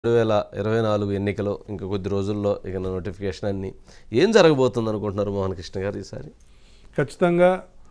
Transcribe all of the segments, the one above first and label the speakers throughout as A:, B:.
A: రెండు వేల ఇరవై నాలుగు ఎన్నికలు ఇంకా కొద్ది రోజుల్లో ఇక నోటిఫికేషన్ అన్ని ఏం జరగబోతుంది అనుకుంటున్నారు మోహన్ కృష్ణ గారు ఈసారి
B: ఖచ్చితంగా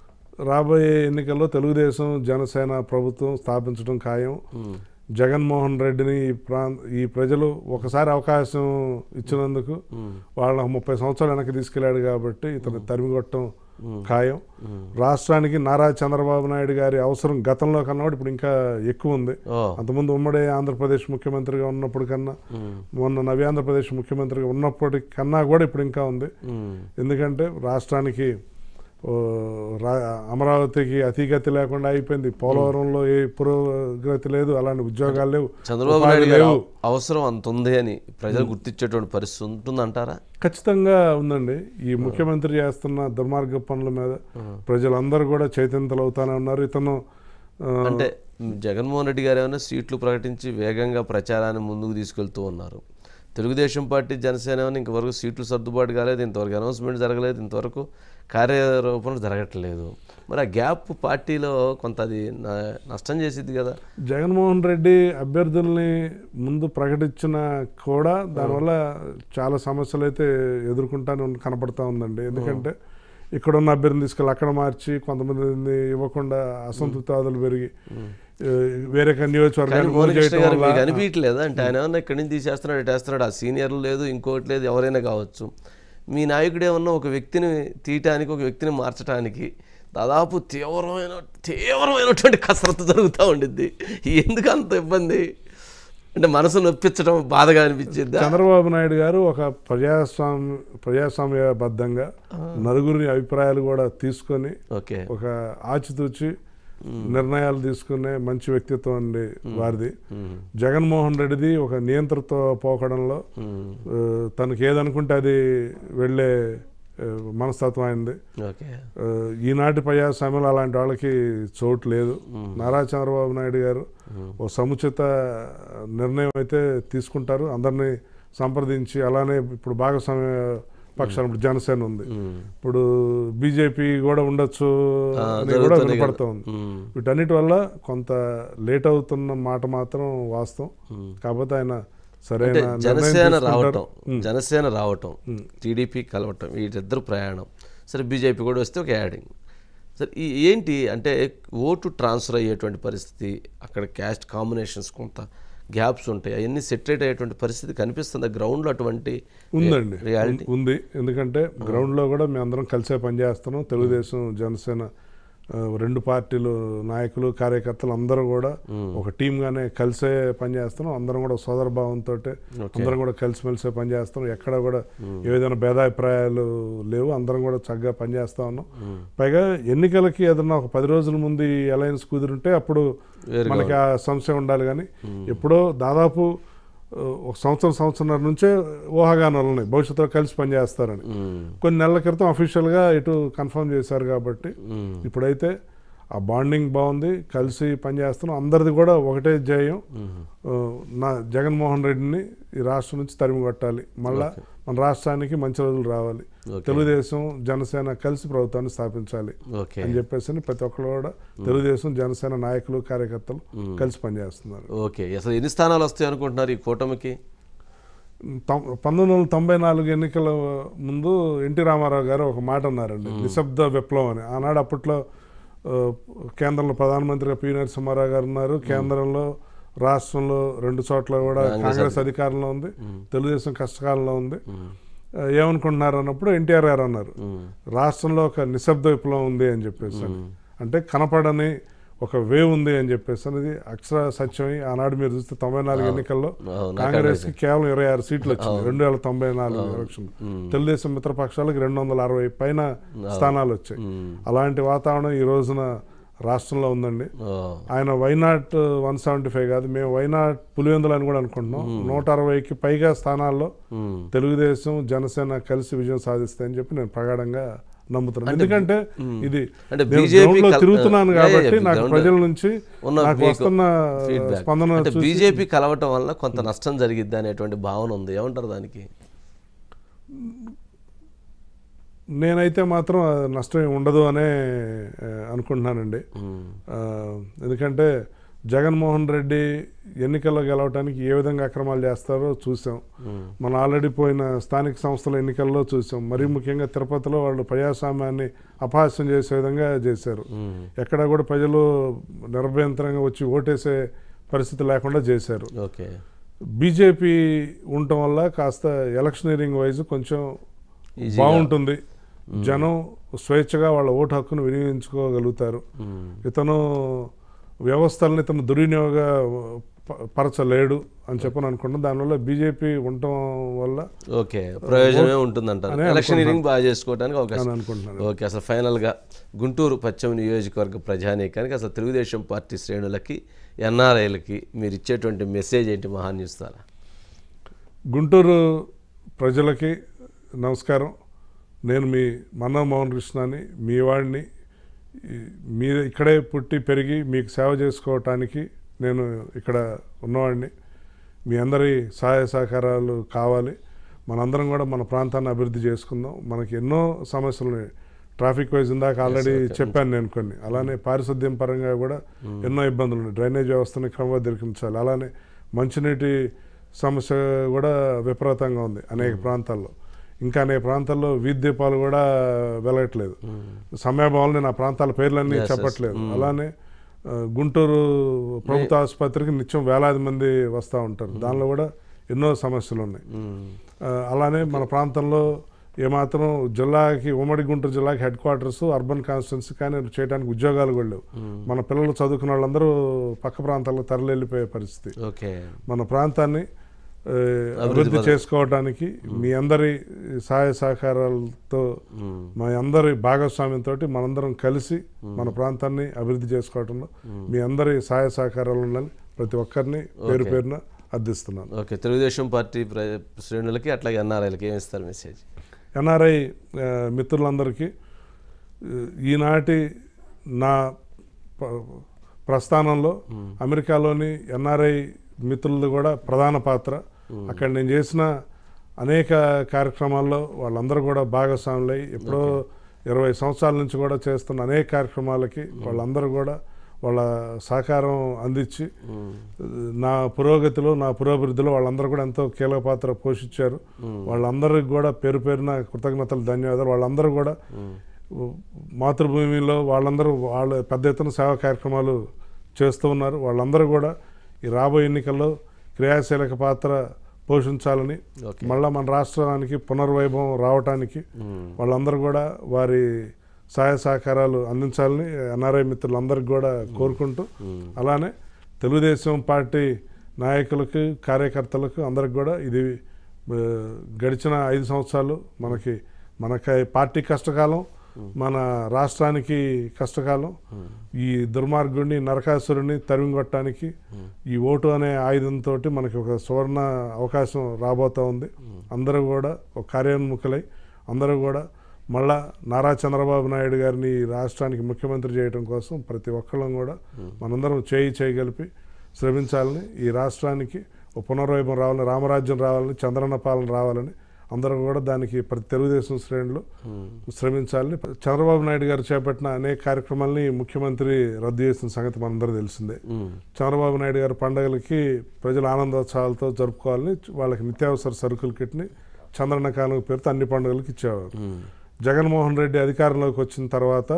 B: రాబోయే ఎన్నికల్లో తెలుగుదేశం జనసేన ప్రభుత్వం స్థాపించడం ఖాయం జగన్మోహన్ రెడ్డిని ఈ ప్రాం ఈ ప్రజలు ఒకసారి అవకాశం ఇచ్చినందుకు వాళ్ళ ముప్పై సంవత్సరాలు వెనక్కి తీసుకెళ్లాడు కాబట్టి ఇతను తరిమికొట్టడం ఖాయం రాష్ట్రానికి నారా చంద్రబాబు నాయుడు గారి అవసరం గతంలో కన్నా కూడా ఇప్పుడు ఇంకా ఎక్కువ ఉంది
A: ఓ
B: అంతకుముందు ఉమ్మడి ఆంధ్రప్రదేశ్ ముఖ్యమంత్రిగా ఉన్నప్పుడు కన్నా మొన్న నవి ఆంధ్రప్రదేశ్ ముఖ్యమంత్రిగా ఉన్నప్పటి కన్నా కూడా ఇప్పుడు ఇంకా ఉంది
A: ఉమ్,
B: ఎందుకంటే రాష్ట్రానికి ఓ, రా- అమరావతికి అతిగతి లేకుండా అయిపోయింది పోలవరంలో ఏ పురోగతి లేదు అలాంటి ఉద్యోగాలు లేవు
A: చంద్రబాబు
B: ఉపాధి
A: నాయుడు గారు
B: లేవు
A: అవసరం అంత ఉంది అని ప్రజలు గుర్తించేటువంటి పరిస్థితి ఉంటుందంటారా
B: ఖచ్చితంగా ఉందండి ఈ ముఖ్యమంత్రి చేస్తున్న దుర్మార్గ పనుల మీద ప్రజలందరూ కూడా చైతన్యతలు అవుతానే ఉన్నారు ఇతను ఆ,
A: అంటే జగన్మోహన్ రెడ్డి గారు ఏమైనా సీట్లు ప్రకటించి వేగంగా ప్రచారాన్ని ముందుకు తీసుకెళ్తూ ఉన్నారు తెలుగుదేశం పార్టీ జనసేన ఏమైనా ఇంతవరకు సీట్లు సర్దుబాటు కాలేదు ఇంతవరకు అనౌన్స్మెంట్ జరగలేదు ఇంతవరకు కార్యరూపణ జరగట్లేదు మరి ఆ గ్యాప్ పార్టీలో కొంత అది న- నష్టం చేసిద్ది కదా
B: జగన్మోహన్ రెడ్డి అభ్యర్థుల్ని ముందు ప్రకటించిన కూడా దానివల్ల చాలా సమస్యలు అయితే ఎదుర్కొంటానే ఉన్న- కనపడతా ఉందండి ఎందుకంటే ఇక్కడ ఉన్న అభ్యర్థిని తీసుకెళ్ళి అక్కడ మార్చి కొంతమందిని ఇవ్వకుండా అసంతృప్తివాదులు పెరిగి ఏ, వేరే ఒక
A: కానీ
B: నియోజకవర్గానికి
A: మోహన్
B: మూవ్
A: కృష్ణ
B: చేయటం
A: గారు
B: వల్ల
A: మీకు అనిపించలేదా అంటే ఆయన ఏమన్నా ఇక్కడి నుంచి తీసేస్తున్నాడు ఇటేస్తున్నాడు ఆ సీనియర్లు లేదు ఇంకోటి లేదు ఎవరైనా కావచ్చు మీ నాయకుడు ఏమన్నా ఒక వ్యక్తిని తీయటానికి ఒక వ్యక్తిని మార్చడానికి దాదాపు తీవ్రమైన తీవ్రమైనటువంటి కసరత్తు జరుగుతూ ఉండిద్ది ఎందుకు అంత ఇబ్బంది అంటే మనసు నొప్పించడం బాధగా అనిపించిందా
B: చంద్రబాబు నాయుడు గారు ఒక ప్రజాస్వామ్య ప్రజాస్వామ్యబద్ధంగా నలుగురి అభిప్రాయాలు కూడా తీసుకొని
A: ఓకే
B: ఒక ఆచితూచి నిర్ణయాలు తీసుకునే మంచి వ్యక్తిత్వం అండి వారిది జగన్మోహన్ రెడ్డిది ఒక నియంత్రిత పోకడంలో ఆ, తనకి ఏదనుకుంటే అది వెళ్ళే ఆ, మనస్తత్వం అయింది
A: ఓకే
B: ఆ, ఈనాటి ప్రజాస్వామ్యంలో అలాంటి వాళ్ళకి చోటు లేదు నారా చంద్రబాబు నాయుడు గారు ఓ సముచిత నిర్ణయం అయితే తీసుకుంటారు అందరినీ సంప్రదించి అలానే ఇప్పుడు భాగస్వామ్య పక్షాలు ఇప్పుడు జనసేన ఉంది ఇప్పుడు బీజేపీ కూడా ఉండొచ్చు అని కూడా
A: జరుగుతుంది
B: వినపడుతూ
A: కదా.
B: ఉంది
A: ఉమ్,
B: వీటన్నిటి వల్ల కొంత లేట్ అవుతున్న మాట మాత్రం వాస్తవం కాకపోతే ఆయన సరైన
A: అంటే
B: నిర్ణయం
A: జనసేన
B: తీసుకుంటారు.
A: రావటం జనసేన రావటం టీడీపీ కలవటం వీటిద్దరు ప్రయాణం సరే బీజేపీ కూడా వస్తే ఒక యాడింగ్ సరే ఈ ఏంటి అంటే ఓటు ట్రాన్స్ఫర్ అయ్యేటువంటి పరిస్థితి అక్కడ క్యాస్ట్ కాంబినేషన్స్ కొంత గ్యాప్స్ ఉంటాయి అవన్నీ సెటరేట్ అయ్యేటువంటి పరిస్థితి కనిపిస్తుంది గ్రౌండ్లో అటువంటి
B: ఉందండి
A: రియాలిటీ
B: ఉం- ఉంది ఎందుకంటే గ్రౌండ్ లో కూడా మేము అందరం కలిసే పనిచేస్తున్నాం తెలుగుదేశం జనసేన ఆ, రెండు పార్టీలు నాయకులు కార్యకర్తలు అందరూ కూడా ఒక టీమ్ గానే కలిసే పనిచేస్తున్నాం అందరం కూడా సోదర భావంతో అందరం కూడా కలిసిమెలిసే పనిచేస్తున్నాం ఎక్కడ కూడా ఏ విధమైన భేదాభిప్రాయాలు లేవు అందరం కూడా చక్కగా పనిచేస్తా ఉన్నాం పైగా ఎన్నికలకి ఏదన్నా ఒక పది రోజుల ముందు ఈ అలయన్స్ కుదిరుంటే అప్పుడు
A: వేరుగా
B: మనకి ఆ సంశయం ఉండాలి కానీ ఎప్పుడో దాదాపు ఆ, ఒక సంవత్సరం సంవత్సరం నుంచే ఊహాగానాలు ఉన్నాయి భవిష్యత్తులో కలిసి పనిచేస్తారని
A: ఉమ్,
B: కొన్ని నెలల క్రితం అఫీషియల్గా ఇటు కన్ఫర్మ్ చేశారు కాబట్టి
A: ఉమ్,
B: ఇప్పుడైతే ఆ బాండింగ్ బాగుంది కలిసి పనిచేస్తున్నాం అందరిది కూడా ఒకటే ధ్యేయం ఆ, నా జగన్మోహన్ రెడ్డిని ఈ రాష్ట్రం నుంచి తరిమి కొట్టాలి మళ్ళా మన రాష్ట్రానికి మంచి రోజులు రావాలి
A: ఓకే.
B: తెలుగుదేశం జనసేన కలిసి ప్రభుత్వాన్ని స్థాపించాలి
A: ఓకే
B: అని చెప్పేసి ప్రతి ఒక్కరు కూడా తెలుగుదేశం జనసేన నాయకులు కార్యకర్తలు కలిసి పనిచేస్తున్నారు
A: ఓకే అసలు ఎన్ని స్థానాలు వస్తాయి అనుకుంటున్నారు ఈ కూటమికి
B: తొం- పంతొమ్మిది వందల తొంభై నాలుగు ఎన్నికల ముందు ఎన్టీ రామారావు గారు ఒక మాట అన్నారండి నిశ్శబ్ద విప్లవం అని ఆనాడు అప్పట్లో ఆ, కేంద్రంలో ప్రధానమంత్రిగా పి నరసింహారావు గారు ఉన్నారు కేంద్రంలో రాష్ట్రంలో రెండు చోట్ల కూడా కాంగ్రెస్ అధికారంలో ఉంది తెలుగుదేశం కష్టకాలంలో ఉంది ఆ, ఏమనుకుంటున్నారు అన్నప్పుడు ఎన్టీఆర్ గారు అన్నారు రాష్ట్రంలో ఒక నిశ్శబ్ద విప్లవం ఉంది అని చెప్పేసి అని. అంటే కనపడని ఒక వేవ్ ఉంది అని చెప్పేసి అనేది అక్షర సత్యమై ఆనాడు మీరు చూస్తే తొంభై నాలుగు ఎన్నికల్లో
A: అవును,
B: కాంగ్రెస్ కి కేవలం ఇరవై ఆరు సీట్లు వచ్చింది రెండు వేల తొంభై నాలుగు ఎలక్షన్ తెలుగుదేశం మిత్రపక్షాలకు రెండు వందల అరవై పైన స్థానాలు వచ్చాయి
A: ఉమ్,
B: అలాంటి వాతావరణం ఈ రోజున రాష్ట్రంలో ఉందండి
A: ఓ,
B: ఆయన వైనాట్ వన్ సెవెంటీ ఫైవ్ కాదు మేము వైనాట్ పులివెందులు అని కూడా అనుకుంటున్నాం నూట అరవైకి పైగా స్థానాల్లో
A: ఉమ్.
B: తెలుగుదేశం జనసేన కలిసి విజయం సాధిస్తాయని చెప్పి నేను ప్రగాఢంగా నమ్ముతున్నాను ఎందుకంటే ఇది
A: అంటే
B: నేను
A: BJP
B: ground లో
A: కల్-
B: తిరుగుతున్నాను
A: యా, యా,
B: కాబట్టి
A: యా,
B: నాకు
A: ground-
B: ప్రజల నుంచి
A: ఉన్న
B: నాకు
A: మీకు
B: వస్తున్న
A: feedback.
B: స్పందన
A: అంటే
B: చూసి
A: బీజేపీ కలవటం వల్ల కొంత నష్టం జరిగిద్ది అనేటువంటి భావన ఉంది ఏమంటారు దానికి
B: నేనైతే మాత్రం ఆ నష్టం ఏమి ఉండదు అనే ఆ, అనుకుంటున్నానండి
A: ఉమ్,
B: ఆ, ఎందుకంటే జగన్మోహన్ రెడ్డి ఎన్నికల్లో గెలవడానికి ఏ విధంగా అక్రమాలు చేస్తారో చూసాం మనం ఆల్రెడీ పోయిన స్థానిక సంస్థల ఎన్నికల్లో చూసాం మరీ ముఖ్యంగా తిరుపతిలో వాళ్ళు ప్రజాస్వామ్యాన్ని అపహాస్యం చేసే విధంగా చేశారు ఎక్కడ కూడా ప్రజలు నిర్భయంతరంగా వచ్చి ఓటేసే పరిస్థితి లేకుండా చేశారు
A: ఓకే
B: బీజేపీ ఉండటం వల్ల కాస్త ఎలక్షనీరింగ్ వైజ్ కొంచెం
A: ఈజీగా.
B: బాగుంటుంది జనం స్వేచ్ఛగా వాళ్ళ ఓటు హక్కును వినియోగించుకోగలుగుతారు ఇతను వ్యవస్థల్ని ఇతను దుర్వినియోగ ప- పరచలేడు అని చెప్పని అనుకుంటున్నాను దానివల్ల బీజేపీ ఉండటం వల్ల
A: ఓకే ప్రయోజనమే ఉంటుందంటారు
B: అనే
A: ఎలక్షనీరింగ్ బాగా చేసుకోవడానికి అవకాశం
B: అని అనుకుంటున్నాను
A: ఓకే అసలు ఫైనల్గా గుంటూరు పశ్చిమ నియోజకవర్గ ప్రజానీకానికి అసలు తెలుగుదేశం పార్టీ శ్రేణులకి ఎన్ఆర్ఐలకి మీరు ఇచ్చేటువంటి మెసేజ్ ఏంటి మహాన్యూస్ ద్వారా
B: గుంటూరు ప్రజలకి నమస్కారం నేను మీ మన్నా మోహన్ కృష్ణని మీ వాడిని ఈ- మీరు ఇక్కడే పుట్టి పెరిగి మీకు సేవ చేసుకోవటానికి నేను ఇక్కడ ఉన్నవాడిని మీ అందరి సహాయ సహకారాలు కావాలి మనందరం కూడా మన ప్రాంతాన్ని అభివృద్ధి చేసుకుందాం మనకి ఎన్నో సమస్యలు ఉన్నాయి ట్రాఫిక్ వైజ్ ఇందాక ఆల్రెడీ చెప్పాను నేను కొన్ని అలానే పారిశుద్ధ్యం పరంగా కూడా ఎన్నో ఇబ్బందులు ఉన్నాయి డ్రైనేజ్ వ్యవస్థని క్రమబద్ధీకరించాలి అలానే మంచినీటి సమస్య కూడా విపరీతంగా ఉంది అనేక ప్రాంతాల్లో ఇంకా అనేక ప్రాంతాల్లో వీధి దీపాలు కూడా వెలగట్లేదు సమయాభావం నేను ఆ ప్రాంతాల పేర్లన్నీ
A: Yes, yes.
B: చెప్పట్లేదు అలానే ఆ, గుంటూరు ప్రభుత్వ ఆసుపత్రికి నిత్యం వేలాది మంది వస్తూ ఉంటారు దానిలో కూడా ఎన్నో సమస్యలు ఉన్నాయి ఆ, అలానే మన ప్రాంతంలో ఏమాత్రం జిల్లాకి ఉమ్మడి గుంటూరు జిల్లాకి హెడ్ క్వార్టర్స్ అర్బన్ కాన్స్టిట్యున్సీ కానీ చేయడానికి ఉద్యోగాలు కూడా లేవు మన పిల్లలు చదువుకున్న వాళ్ళందరూ పక్క ప్రాంతాల్లో తరలి వెళ్ళిపోయే పరిస్థితి
A: ఓకే
B: మన ప్రాంతాన్ని ఆ, అభివృద్ధి
A: పద-
B: చేసుకోవడానికి మీ అందరి సహాయ సహకారాలతో మా అందరి భాగస్వామ్యంతో మనందరం కలిసి మన ప్రాంతాన్ని అభివృద్ధి చేసుకోవడంలో మీ అందరి సహాయ సహకారాలు ఉండాలని ప్రతి ఒక్కరిని పేరు
A: Okay.
B: పేరున అర్థిస్తున్నాను
A: ఓకే తెలుగుదేశం పార్టీ ప్ర- శ్రేణులకి అట్లాగే ఎన్ఆర్ఐలకి ఏమి ఇస్తారు మెసేజ్
B: ఎన్ఆర్ఐ ఆ, మిత్రులందరికీ ఆ, ఈనాటి నా ప- ప్రస్థానంలో అమెరికాలోని ఎన్ఆర్ఐ మిత్రులది కూడా ప్రధాన పాత్ర అక్కడ నేను చేసిన అనేక కార్యక్రమాల్లో వాళ్ళందరూ కూడా భాగస్వాములై ఎప్పుడో ఇరవై సంవత్సరాల నుంచి కూడా చేస్తున్న అనేక కార్యక్రమాలకి వాళ్ళందరూ కూడా వాళ్ళ సహకారం అందించి నా పురోగతిలో నా పురోభివృద్ధిలో వాళ్ళందరూ కూడా ఎంతో కీలక పాత్ర పోషించారు వాళ్ళందరికి కూడా పేరు పేరున కృతజ్ఞతలు ధన్యవాదాలు వాళ్ళందరూ కూడా మాతృభూమిలో వాళ్ళందరూ వాళ్ళ పెద్ద ఎత్తున సేవా కార్యక్రమాలు చేస్తూ ఉన్నారు వాళ్ళందరూ కూడా ఈ రాబోయే ఎన్నికల్లో క్రియాశీలక పాత్ర పోషించాలని
A: ఓకే
B: మళ్ళా మన రాష్ట్రానికి పునర్వైభవం రావటానికి వాళ్ళందరూ కూడా వారి సహాయ సహకారాలు అందించాలని ఎన్ఆర్ఐ మిత్రులందరికీ కూడా కోరుకుంటూ అలానే తెలుగుదేశం పార్టీ నాయకులకు కార్యకర్తలకు అందరికి కూడా ఇది ఆ, గడిచిన ఐదు సంవత్సరాలు మనకి మనకి పార్టీ కష్టకాలం మన రాష్ట్రానికి కష్టకాలం ఈ దుర్మార్గుడిని నరకాసురుని తరిమికొట్టడానికి ఈ ఓటు అనే ఆయుధంతో మనకి ఒక సువర్ణ అవకాశం రాబోతా ఉంది అందరూ కూడా ఒక కార్యోన్ముఖులై అందరూ కూడా మళ్ళా నారా చంద్రబాబు నాయుడు గారిని ఈ రాష్ట్రానికి ముఖ్యమంత్రి చేయడం కోసం ప్రతి ఒక్కళ్ళం కూడా మనందరం చేయి చేయగలిపి శ్రమించాలని ఈ రాష్ట్రానికి ఒక పునర్వైభవం రావాలని రామరాజ్యం రావాలని చంద్రన్న పాలన రావాలని అందరూ కూడా దానికి ప్రతి తెలుగుదేశం శ్రేణులు శ్రమించాలని చంద్రబాబు నాయుడు గారు చేపట్టిన అనేక కార్యక్రమాలని ముఖ్యమంత్రి రద్దు చేసిన సంగతి మనందరూ తెలిసిందే చంద్రబాబు నాయుడు గారి పండగలకి ప్రజలు ఆనందోత్సవాలతో జరుపుకోవాలని వాళ్ళకి నిత్యావసర సరుకుల కిట్ని చంద్రన్న కాలం పేరుతో అన్ని పండుగలకి ఇచ్చేవారు జగన్మోహన్ రెడ్డి అధికారంలోకి వచ్చిన తర్వాత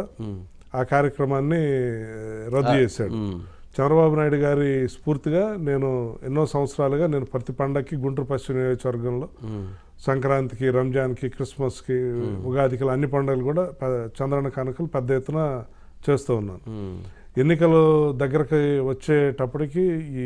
B: ఆ కార్యక్రమాన్ని రద్దు చేశాడు చంద్రబాబు నాయుడు గారి స్ఫూర్తిగా నేను ఎన్నో సంవత్సరాలుగా నేను ప్రతి పండగకి గుంటూరు పశ్చిమ నియోజకవర్గంలో సంక్రాంతికి రంజాన్కి క్రిస్మస్కి ఉగాదికి ఇలా అన్ని పండుగలు కూడా ప- చంద్రన్న కానుకలు పెద్ద ఎత్తున చేస్తూ ఉన్నాను ఎన్నికలు దగ్గరకు వచ్చేటప్పటికి ఈ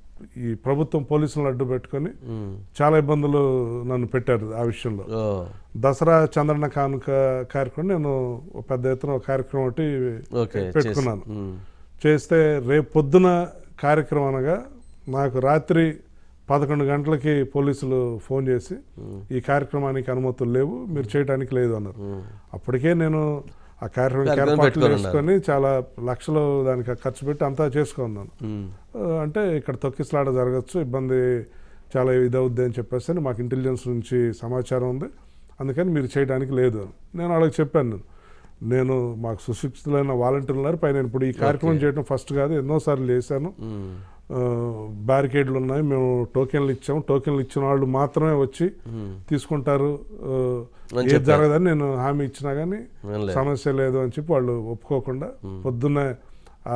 B: ఈ ప్రభుత్వం పోలీసులను అడ్డు పెట్టుకొని చాలా ఇబ్బందులు నన్ను పెట్టారు ఆ విషయంలో
A: ఓ
B: దసరా చంద్రన్న కానుక కార్యక్రమం నేను ఒక పెద్ద ఎత్తున ఒక కార్యక్రమం ఒకటి
A: ఓకే
B: పెట్టుకున్నాను
A: చేసి- మ్మ్.
B: చేస్తే రేపు పొద్దున కార్యక్రమం అనగా నాకు రాత్రి పదకొండు గంటలకి పోలీసులు ఫోన్ చేసి ఈ కార్యక్రమానికి అనుమతులు లేవు మీరు చేయడానికి లేదు అన్నారు అప్పటికే నేను ఆ కార్యక్రమం
A: కార్యక్రమం
B: ఏర్పాట్లు
A: పెట్టుకొని
B: చేసుకొని చాలా లక్షలు దానికి ఖర్చు పెట్టి అంతా చేసుకున్నాను
A: మ్మ్.
B: ఆ, అంటే ఇక్కడ తొక్కిసలాట జరగచ్చు ఇబ్బంది చాలా ఇదవుద్ది అని చెప్పేసి అని మాకు ఇంటెలిజెన్స్ నుంచి సమాచారం ఉంది అందుకని మీరు చేయడానికి లేదు అని నేను వాళ్ళకి చెప్పాను నేను నేను మాకు సుశిక్షితులైన వాలంటీర్లు ఉన్నారు పైన ఇప్పుడు ఈ కార్యక్రమం చేయడం ఫస్ట్ కాదు ఎన్నోసార్లు చేశాను
A: ఉమ్,
B: ఆ, బ్యారికేడ్లు ఉన్నాయి మేము టోకెన్లు ఇచ్చాము టోకెన్లు ఇచ్చిన వాళ్ళు మాత్రమే వచ్చి
A: ఉమ్.
B: తీసుకుంటారు ఆ,
A: అని
B: ఏది
A: చెప్పారు.
B: జరగదని నేను హామీ ఇచ్చినా కానీ
A: వినలేదు.
B: సమస్య లేదు అని చెప్పి వాళ్ళు ఒప్పుకోకుండా పొద్దున్నే ఆ,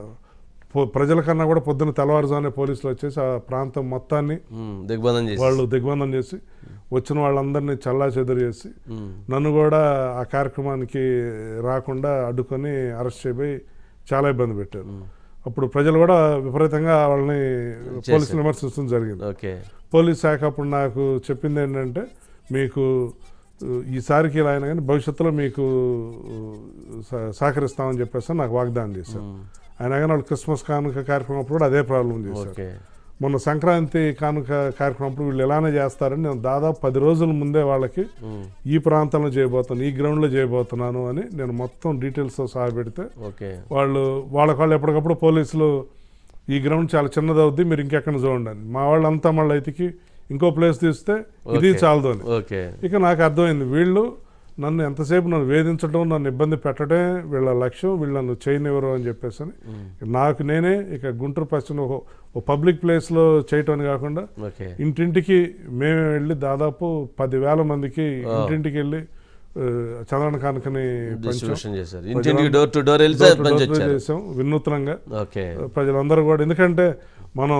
B: పో- ప్రజల కన్నా కూడా పొద్దున్న తెల్లవారుజామునే పోలీసులు వచ్చేసి ఆ ప్రాంతం మొత్తాన్ని
A: ఉమ్, దిగ్బంధం చేసి
B: వాళ్ళు దిగ్బంధం చేసి వచ్చిన వాళ్ళందరినీ చల్లా చెదురు చేసి
A: ఉమ్,
B: నన్ను కూడా ఆ కార్యక్రమానికి రాకుండా అడ్డుకొని అరెస్ట్ చేయబోయి చాలా ఇబ్బంది పెట్టారు అప్పుడు ప్రజలు కూడా విపరీతంగా వాళ్ళని పోలీసులు విమర్శించడం జరిగింది
A: ఓకే
B: పోలీస్ శాఖ అప్పుడు నాకు చెప్పింది ఏంటంటే మీకు ఉ, ఈసారికి ఇలా అయినా కానీ భవిష్యత్తులో మీకు ఉ, సహ- సహకరిస్తామని చెప్పేసి నాకు వాగ్దానం చేశారు అయినా కానీ వాళ్ళు క్రిస్మస్ కానుక కార్యక్రమం అప్పుడు కూడా అదే ప్రాబ్లం చేశారు
A: ఓకే
B: మొన్న సంక్రాంతి కానుక కార్యక్రమం అప్పుడు వీళ్ళు ఎలానే చేస్తారని నేను దాదాపు పది రోజుల ముందే వాళ్ళకి
A: ఉమ్,
B: ఈ ప్రాంతంలో చేయబోతున్నాను ఈ గ్రౌండ్లో చేయబోతున్నాను అని నేను మొత్తం డీటెయిల్స్తో సహా పెడితే
A: ఓకే
B: వాళ్ళు వాళ్ళకి వాళ్ళు ఎప్పటికప్పుడు పోలీసులు ఈ గ్రౌండ్ చాలా చిన్నది అవుద్ది మీరు ఇంకెక్కడ చూడండి అని మా వాళ్ళంతా మళ్ళీ ఇతికి ఇంకో ప్లేస్ తీస్తే ఇది
A: Okay.
B: చాలదు అని
A: ఓకే
B: ఇక నాకు అర్థమైంది వీళ్ళు నన్ను ఎంతసేపు నన్ను వేధించడం నన్ను ఇబ్బంది పెట్టడమే వీళ్ళ లక్ష్యం వీళ్ళు నన్ను చేయనివ్వరు అని చెప్పేసి అని నాకు నేనే ఇక గుంటూరు పశ్చిమ ఒక ఓ పబ్లిక్ ప్లేస్లో చేయటం అని కాకుండా
A: ఓకే
B: ఇంటింటికి మేమే వెళ్ళి దాదాపు పదివేల మందికి ఇంటింటికి వెళ్ళి ఆ, చంద్రన కానుకని పంచాం
A: డిస్ట్రిబ్యూషన్ చేశారు ఇంటింటికి డోర్ టు డోర్ వెళ్ళి
B: డోర్ టు
A: పంచి
B: డోర్
A: వచ్చారు
B: చేసాం వినూత్నంగా
A: ఓకే
B: ప్రజలందరూ కూడా ఎందుకంటే మనం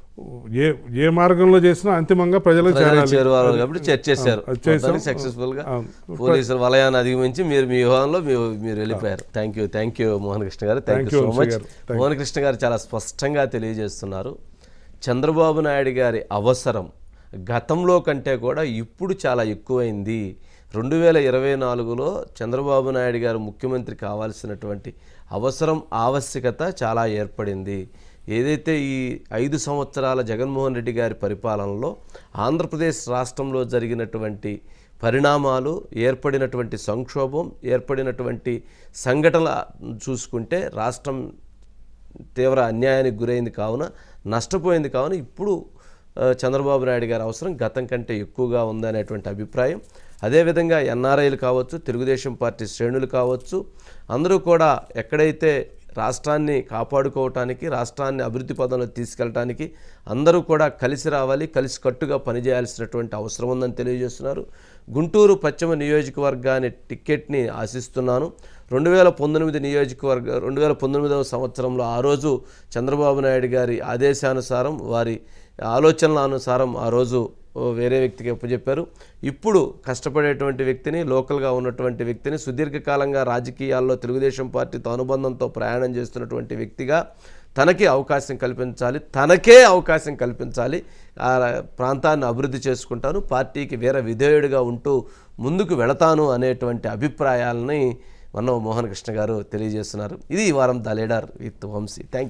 B: ఏ ఏ మార్గంలో చేసినా అంతిమంగా ప్రజలకు
A: ప్రజలకు
B: చేరాలి
A: చేరువారు కాబట్టి చర్చ చేశారు
B: అది చేసాం.
A: సక్సెస్ఫుల్ గా
B: అవును.
A: పోలీసుల వలయాన్ని అధిగమించి మీరు మీ వ్యూహంలో మీరు మీరు వెళ్ళిపోయారు thank you thank you Mohan Krishna garu thank
B: Thank
A: you
B: you,
A: so
B: Vamshi
A: much
B: garu. Thank
A: Mohan Krishna garu చాలా స్పష్టంగా తెలియజేస్తున్నారు చంద్రబాబు నాయుడు గారి అవసరం గతంలో కంటే కూడా ఇప్పుడు చాలా ఎక్కువైంది రెండు వేల ఇరవై నాలుగులో చంద్రబాబు నాయుడు గారు ముఖ్యమంత్రి కావాల్సినటువంటి అవసరం ఆవశ్యకత చాలా ఏర్పడింది ఏదైతే ఈ ఐదు సంవత్సరాల జగన్మోహన్ రెడ్డి గారి పరిపాలనలో ఆంధ్రప్రదేశ్ రాష్ట్రంలో జరిగినటువంటి పరిణామాలు ఏర్పడినటువంటి సంక్షోభం ఏర్పడినటువంటి సంఘటనలు చూసుకుంటే రాష్ట్రం తీవ్ర అన్యాయానికి గురైంది కావున నష్టపోయింది కావున ఇప్పుడు ఆ, చంద్రబాబు నాయుడు గారి అవసరం గతం కంటే ఎక్కువగా ఉందనేటువంటి అభిప్రాయం అదేవిధంగా ఎన్ఆర్ఐలు కావచ్చు తెలుగుదేశం పార్టీ శ్రేణులు కావచ్చు అందరూ కూడా ఎక్కడైతే రాష్ట్రాన్ని కాపాడుకోవటానికి రాష్ట్రాన్ని అభివృద్ధి పదంలో తీసుకెళ్ళటానికి అందరూ కూడా కలిసి రావాలి కలిసి కట్టుగా పనిచేయాల్సినటువంటి అవసరం ఉందని తెలియజేస్తున్నారు గుంటూరు పశ్చిమ నియోజకవర్గాన్ని టికెట్ని ఆశిస్తున్నాను రెండు వేల పంతొమ్మిది నియోజకవర్గ రెండు వేల పంతొమ్మిదవ సంవత్సరంలో ఆ రోజు చంద్రబాబు నాయుడు గారి ఆదేశానుసారం వారి ఆలోచనల అనుసారం ఆ రోజు ఓ వేరే వ్యక్తికి అప్పచెప్పారు ఇప్పుడు కష్టపడేటువంటి వ్యక్తిని లోకల్గా ఉన్నటువంటి వ్యక్తిని సుదీర్ఘకాలంగా రాజకీయాల్లో తెలుగుదేశం పార్టీతో అనుబంధంతో ప్రయాణం చేస్తున్నటువంటి వ్యక్తిగా తనకి అవకాశం కల్పించాలి తనకే అవకాశం కల్పించాలి ఆ ప్రాంతాన్ని అభివృద్ధి చేసుకుంటాను పార్టీకి వేరే విధేయుడిగా ఉంటూ ముందుకు వెళతాను అనేటువంటి అభిప్రాయాలని మన మోహన్ కృష్ణ గారు తెలియజేస్తున్నారు ఇది ఈ వారం the leader with Vamshi thank